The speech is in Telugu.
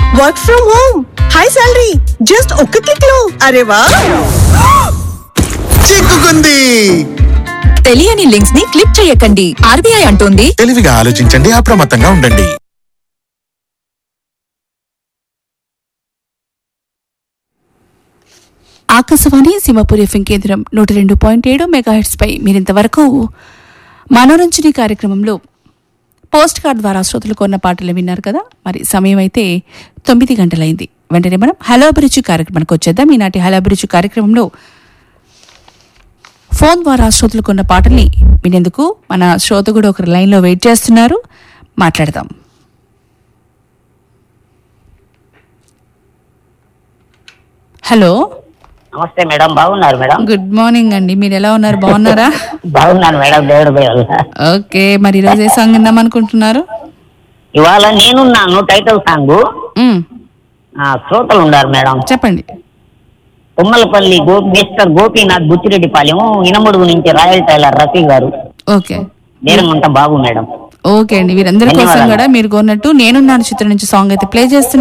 Work from home high salary just ఒక్క క్లిక్ లో అరే వా చిక్కుకుంది తెలియని లింక్స్ ని క్లిక్ చేయకండి ఆర్బీఐ అంటోంది తెలివిగా ఆలోచించండి అప్రమత్తంగా ఉండండి ఆకాశవాణి సింహపూర్ ఎఫ్ఎం కేంద్రం నూట రెండు పాయింట్ ఏడు మెగాహెట్స్ పై మీరింతవరకు మనోరంజని కార్యక్రమంలో పోస్ట్ కార్డ్ ద్వారా శ్రోతలు కొన్న పాటలు విన్నారు కదా మరి సమయం అయితే తొమ్మిది గంటలైంది వెంటనే మనం హలో అభిరుచి కార్యక్రమానికి వచ్చేద్దాం ఈనాటి హలో అభిరుచి కార్యక్రమంలో ఫోన్ ద్వారా శ్రోతలు కొన్న పాటల్ని వినేందుకు మన శ్రోత కూడా ఒకరు లైన్లో వెయిట్ చేస్తున్నారు మాట్లాడదాం హలో నమస్తే మేడం బాగున్నారు మేడం గుడ్ మార్నింగ్ అండి మీరు ఎలా ఉన్నారు బాగున్నారా బాగున్నాను మేడం దేవుడు దయవల్ల. ఓకే మరి ఈరోజు ఏ సాంగ్ విందాం అనుకుంటున్నారు ఇవాళ నేనున్నాను టైటిల్ సాంగ్ మ్మ్, శ్రోతలు ఉన్నారు మేడం చెప్పండి తుమ్మలపల్లి గో మిస్టర్ గోపీనాథ్ బుచ్చిరెడ్డిపాలెం ఇనముడుగు నుంచి royal tailor Rafi garu okay నేరమంట బాబు మేడం ఓకే అండి వీరందరి కోసం ధన్యవాదాలు. కూడా మీరు కొన్నట్టు నేనున్నాను చిత్రం నుంచి సాంగ్ అయితే ప్లే చేస్తున్నారు